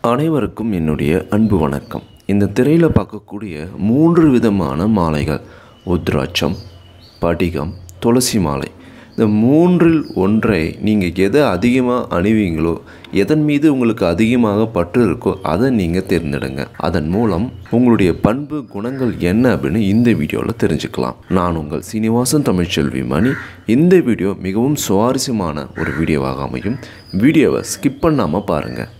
அனைவருக்கும் என்னுடைய அன்பு வணக்கம் இந்த திரையில் பார்க்கக்கூடிய மூன்று விதமான மாலைகள் உத்ராட்சம் படிகம் துளசி மாலை இந்த மூன்றில் ஒன்றை நீங்கள் எதை அதிகமாக அணிவீங்களோ எதன் மீது உங்களுக்கு அதிகமாக பற்று இருக்கோ அதை நீங்கள் தேர்ந்தெடுங்க அதன் மூலம் உங்களுடைய பண்பு குணங்கள் என்ன அப்படின்னு இந்த வீடியோவில் தெரிஞ்சுக்கலாம் நான் உங்கள் சீனிவாசன் தமிழ்ச்செல்வி மணி இந்த வீடியோ மிகவும் சுவாரஸ்யமான ஒரு வீடியோவாக அமையும் வீடியோவை ஸ்கிப் பண்ணாமல் பாருங்கள்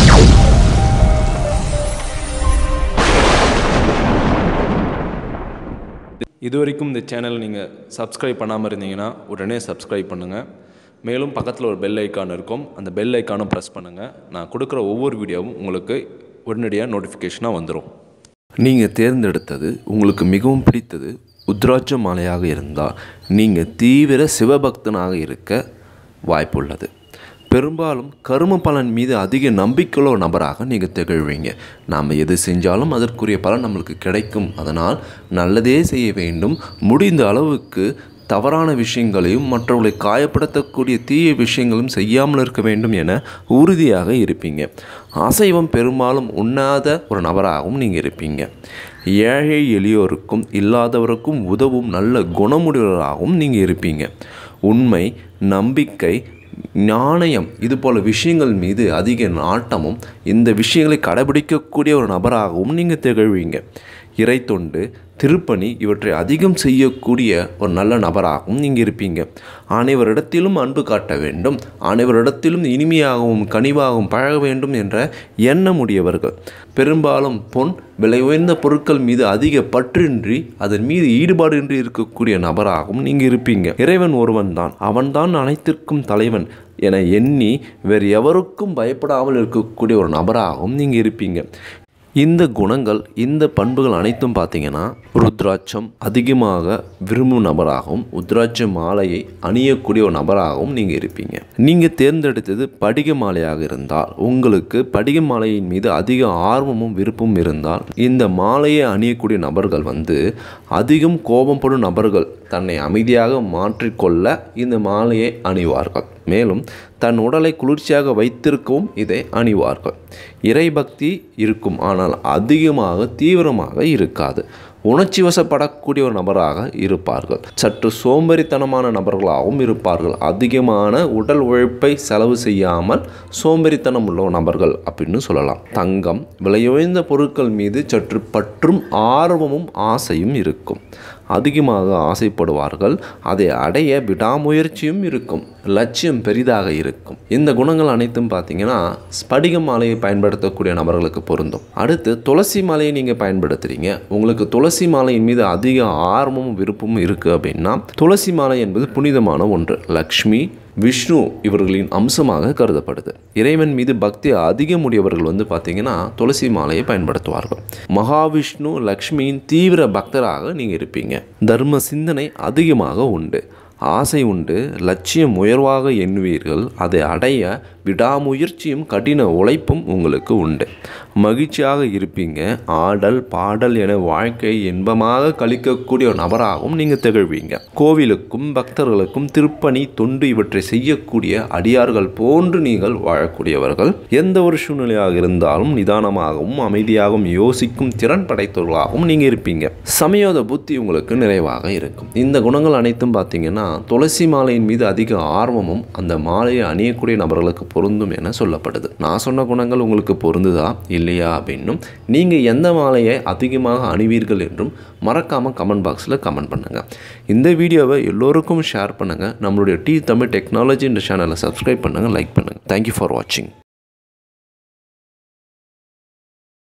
இது வரைக்கும் இந்த சேனல் நீங்கள் சப்ஸ்கிரைப் பண்ணாமல் இருந்தீங்கன்னா உடனே சப்ஸ்கிரைப் பண்ணுங்கள் மேலும் பக்கத்தில் ஒரு பெல் ஐக்கான் இருக்கும் அந்த பெல் ஐக்கானும் ப்ரெஸ் பண்ணுங்கள் நான் கொடுக்குற ஒவ்வொரு வீடியோவும் உங்களுக்கு உடனடியாக நோட்டிஃபிகேஷனாக வந்துடும் நீங்கள் தேர்ந்தெடுத்தது உங்களுக்கு மிகவும் பிடித்தது உத்ராட்ச மாலையாக இருந்தால் நீங்கள் தீவிர சிவபக்தனாக இருக்க வாய்ப்புள்ளது பெரும்பாலும் கரும பலன் மீது அதிக நம்பிக்கையுள்ள நபராக நீங்கள் திகழ்வீங்க நாம் எது செஞ்சாலும் அதற்குரிய பலன் நம்மளுக்கு கிடைக்கும் அதனால் நல்லதே செய்ய வேண்டும் முடிந்த அளவுக்கு தவறான விஷயங்களையும் மற்றவர்களை காயப்படுத்தக்கூடிய தீய விஷயங்களும் செய்யாமல் இருக்க வேண்டும் என உறுதியாக இருப்பீங்க அசைவம் பெரும்பாலும் உண்ணாத ஒரு நபராகவும் நீங்கள் இருப்பீங்க ஏழை எளியோருக்கும் இல்லாதவருக்கும் உதவும் நல்ல குணமுடையவராகவும் நீங்கள் இருப்பீங்க உண்மை நம்பிக்கை நாணயம் இது போல விஷயங்கள் மீது அதிக நாட்டமும் இந்த விஷயங்களை கடைபிடிக்கக்கூடிய ஒரு நபராகவும் நீங்கள் திகழ்வீங்க இறை தொண்டு திருப்பணி இவற்றை அதிகம் செய்யக்கூடிய ஒரு நல்ல நபராகவும் நீங்கள் இருப்பீங்க அனைவரிடத்திலும் அன்பு காட்ட வேண்டும் அனைவரிடத்திலும் இனிமையாகவும் கனிவாகவும் பழக வேண்டும் என்ற எண்ணமுடையவர்கள் பெரும்பாலும் பொன் விலை உயர்ந்த பொருட்கள் மீது அதிக பற்றின்றி அதன் மீது ஈடுபாடு இன்றி இருக்கக்கூடிய நபராகவும் நீங்கள் இருப்பீங்க இறைவன் ஒருவன் தான் அவன்தான் அனைத்திற்கும் தலைவன் என எண்ணி வேறு எவருக்கும் பயப்படாமல் இருக்கக்கூடிய ஒரு நபராகவும் நீங்கள் இருப்பீங்க இந்த குணங்கள் இந்த பண்புகள் அனைத்தும் பார்த்தீங்கன்னா ருத்ராட்சம் அதிகமாக விரும்பும் நபராகவும் உத்ராட்ச மாலையை அணியக்கூடிய ஒரு நபராகவும் நீங்கள் இருப்பீங்க நீங்கள் தேர்ந்தெடுத்தது படிக மாலையாக இருந்தால் உங்களுக்கு படிக மாலையின் மீது அதிக ஆர்வமும் விருப்பமும் இருந்தால் இந்த மாலையை அணியக்கூடிய நபர்கள் வந்து அதிகம் கோபப்படும் நபர்கள் தன்னை அமைதியாக மாற்றிக்கொள்ள இந்த மாலையை அணிவார்கள் மேலும் தன் உடலை குளிர்ச்சியாக வைத்திருக்கவும் இதை அணிவார்கள் இறைபக்தி இருக்கும் ஆனால் அதிகமாக தீவிரமாக இருக்காது உணர்ச்சி வசப்படக்கூடிய ஒரு நபராக இருப்பார்கள் சற்று சோம்பேறித்தனமான நபர்களாகவும் இருப்பார்கள் அதிகமான உடல் உழைப்பை செலவு செய்யாமல் சோம்பேறித்தனம் உள்ள நபர்கள் அப்படின்னு சொல்லலாம் தங்கம் விலையுயர்ந்த பொருட்கள் மீது சற்று பற்றும் ஆர்வமும் ஆசையும் இருக்கும் அதிகமாக ஆசைப்படுவார்கள் அதை அடைய விடாமுயற்சியும் இருக்கும் லட்சியம் பெரிதாக இருக்கும் இந்த குணங்கள் அனைத்தும் பார்த்தீங்கன்னா ஸ்படிக மாலையை பயன்படுத்தக்கூடிய நபர்களுக்கு பொருந்தும் அடுத்து துளசி மாலையை நீங்கள் பயன்படுத்துகிறீங்க உங்களுக்கு துளசி மாலையின் மீது அதிக ஆர்வமும் விருப்பமும் இருக்குது அப்படின்னா துளசி மாலை என்பது புனிதமான ஒன்று லக்ஷ்மி விஷ்ணு இவர்களின் அம்சமாக கருதப்படுது இறைவன் மீது பக்தி அதிகமுடையவர்கள் வந்து பார்த்தீங்கன்னா துளசி மாலையை பயன்படுத்துவார்கள் மகாவிஷ்ணு லக்ஷ்மியின் தீவிர பக்தராக நீங்கள் இருப்பீங்க தர்ம சிந்தனை அதிகமாக உண்டு ஆசை உண்டு லட்சியம் உயர்வாக எண்ணுவீர்கள் அதை அடைய விடாமுயற்சியும் கடின உழைப்பும் உங்களுக்கு உண்டு மகிழ்ச்சியாக இருப்பீங்க ஆடல் பாடல் என வாழ்க்கை இன்பமாக கழிக்கக்கூடிய ஒரு நபராகவும் நீங்கள் திகழ்வீங்க கோவிலுக்கும் பக்தர்களுக்கும் திருப்பணி தொண்டு இவற்றை செய்யக்கூடிய அடியார்கள் போன்று நீங்கள் வாழக்கூடியவர்கள் எந்த ஒரு சூழ்நிலையாக இருந்தாலும் நிதானமாகவும் அமைதியாகவும் யோசிக்கும் திறன் படைத்தவர்களாகவும் நீங்கள் இருப்பீங்க சமயோத புத்தி உங்களுக்கு நிறைவாக இருக்கும் இந்த குணங்கள் அனைத்தும் பார்த்தீங்கன்னா துளசி மாலையின் மீது அதிக ஆர்வமும் அந்த மாலையை அணியக்கூடிய நபர்களுக்கு பொருந்தும் என சொல்லப்படுது நான் சொன்ன குணங்கள் உங்களுக்கு பொருந்துதா இல்லையா அப்படின்னும் நீங்கள் எந்த மாலையை அதிகமாக அணிவீர்கள் என்றும் மறக்காமல் கமெண்ட் பாக்ஸில் கமெண்ட் பண்ணுங்கள் இந்த வீடியோவை எல்லோருக்கும் ஷேர் பண்ணுங்கள் நம்மளுடைய டி தமிழ் டெக்னாலஜி என்ற சேனலை சப்ஸ்கிரைப் பண்ணுங்கள் லைக் பண்ணுங்கள் தேங்க்யூ ஃபார் வாட்சிங்